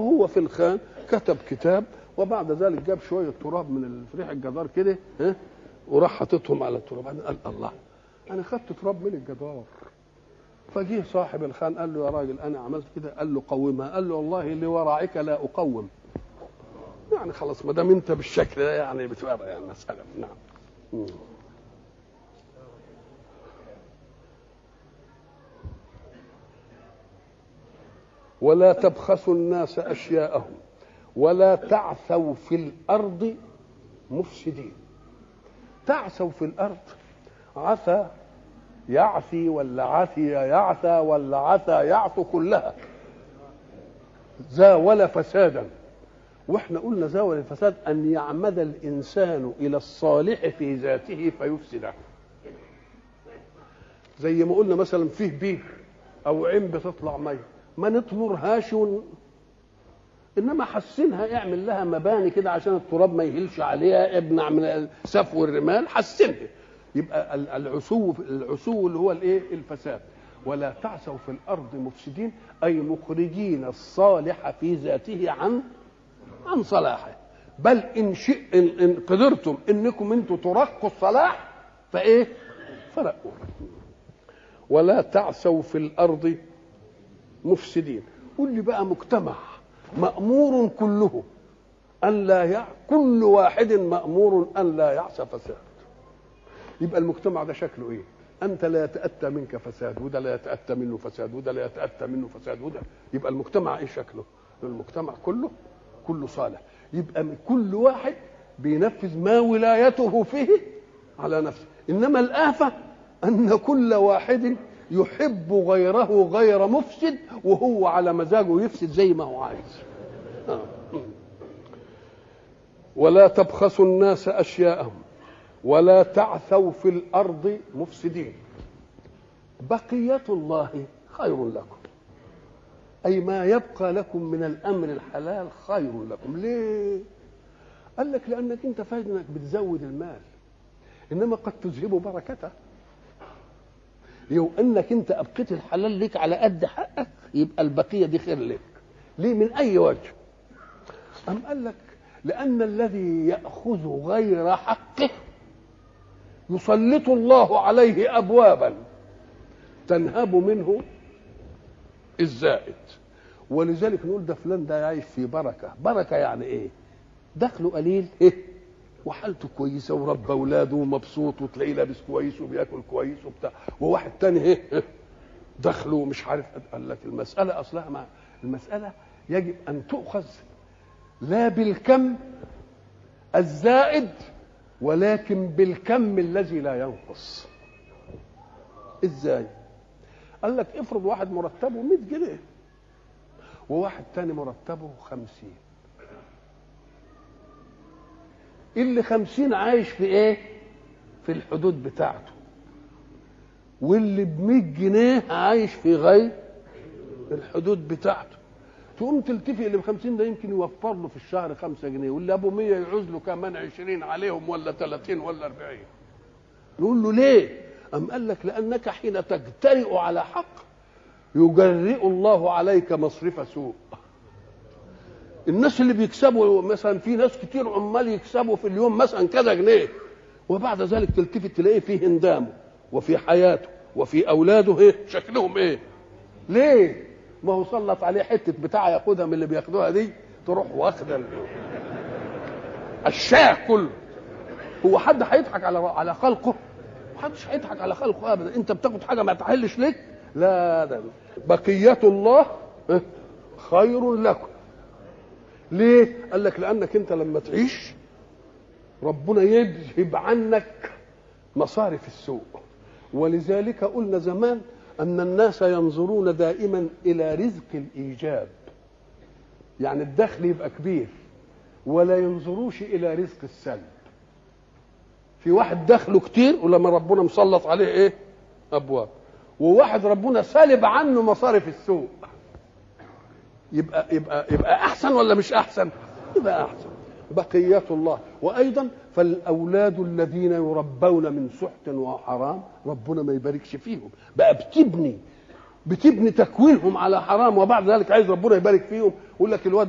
فهو في الخان كتب كتاب وبعد ذلك جاب شويه تراب من ريح الجدار كده ها وراح حاططهم على التراب بعدين قال الله انا خدت تراب من الجدار فجه صاحب الخان قال له يا راجل انا عملت كده قال له قومها قال له والله لورعك لا اقوم يعني خلاص ما دام انت بالشكل ده يعني بتبقى يعني مساله نعم مم. ولا تبخسوا الناس اشياءهم ولا تعثوا في الارض مفسدين تعثوا في الارض عثى يعثي ولا عثي يعثى ولا عثى يعثو كلها زاول فسادا واحنا قلنا زاول الفساد ان يعمد الانسان الى الصالح في ذاته فيفسده زي ما قلنا مثلا فيه بير او عين بتطلع ميه ما نطمرهاش ون... انما حسنها اعمل لها مباني كده عشان التراب ما يهلش عليها ابنع من سفو الرمال حسنها يبقى العسو العسو اللي هو الايه الفساد ولا تعثوا في الارض مفسدين اي مخرجين الصالح في ذاته عن عن صلاحه بل ان شئ ان, إن قدرتم انكم انتم ترقوا الصلاح فايه فرقوا ولا تعثوا في الارض مفسدين قول لي بقى مجتمع مأمور كله أن لا يع... كل واحد مأمور أن لا يعصى فساد يبقى المجتمع ده شكله ايه؟ انت لا يتاتى منك فساد وده لا يتاتى منه فساد وده لا يتاتى منه فساد وده يبقى المجتمع ايه شكله؟ المجتمع كله كله صالح يبقى كل واحد بينفذ ما ولايته فيه على نفسه انما الافه ان كل واحد يحب غيره غير مفسد وهو على مزاجه يفسد زي ما هو عايز آه. ولا تبخسوا الناس اشياءهم ولا تعثوا في الارض مفسدين بقيه الله خير لكم اي ما يبقى لكم من الامر الحلال خير لكم ليه قال لك لانك انت فاهم انك بتزود المال انما قد تذهب بركته لو انك انت ابقيت الحلال لك على قد حقك يبقى البقيه دي خير لك ليه من اي وجه ام قال لك لان الذي ياخذ غير حقه يسلط الله عليه ابوابا تنهب منه الزائد ولذلك نقول ده فلان ده عايش في بركه بركه يعني ايه دخله قليل إيه؟ وحالته كويسه وربى اولاده ومبسوط وتلاقيه لابس كويس وبياكل كويس وبتاع وواحد تاني ايه دخله مش عارف قال لك المساله اصلها مع المساله يجب ان تؤخذ لا بالكم الزائد ولكن بالكم الذي لا ينقص ازاي قال لك افرض واحد مرتبه 100 جنيه وواحد تاني مرتبه 50 اللي 50 عايش في ايه في الحدود بتاعته واللي ب 100 جنيه عايش في غير الحدود بتاعته تقوم تلتفي اللي ب 50 ده يمكن يوفر له في الشهر 5 جنيه واللي ابو 100 يعوز له كمان 20 عليهم ولا 30 ولا 40 نقول له ليه؟ أم قال لك لأنك حين تجترئ على حق يجرئ الله عليك مصرف سوء الناس اللي بيكسبوا مثلا في ناس كتير عمال يكسبوا في اليوم مثلا كذا جنيه وبعد ذلك تلتفت تلاقيه في هندامه وفي حياته وفي اولاده ايه شكلهم ايه ليه ما هو سلط عليه حته بتاع ياخدها من اللي بياخدوها دي تروح واخده الشاه كله هو حد هيضحك على على خلقه محدش هيضحك على خلقه ابدا انت بتاخد حاجه ما تحلش لك لا ده بقيه الله خير لكم ليه قال لك لانك انت لما تعيش ربنا يذهب عنك مصارف السوء ولذلك قلنا زمان ان الناس ينظرون دائما الى رزق الايجاب يعني الدخل يبقى كبير ولا ينظروش الى رزق السلب في واحد دخله كتير ولما ربنا مسلط عليه ايه ابواب وواحد ربنا سالب عنه مصارف السوء يبقى يبقى يبقى احسن ولا مش احسن يبقى احسن بقية الله وأيضا فالأولاد الذين يربون من سحت وحرام ربنا ما يباركش فيهم بقى بتبني بتبني تكوينهم على حرام وبعد ذلك عايز ربنا يبارك فيهم يقول لك الواد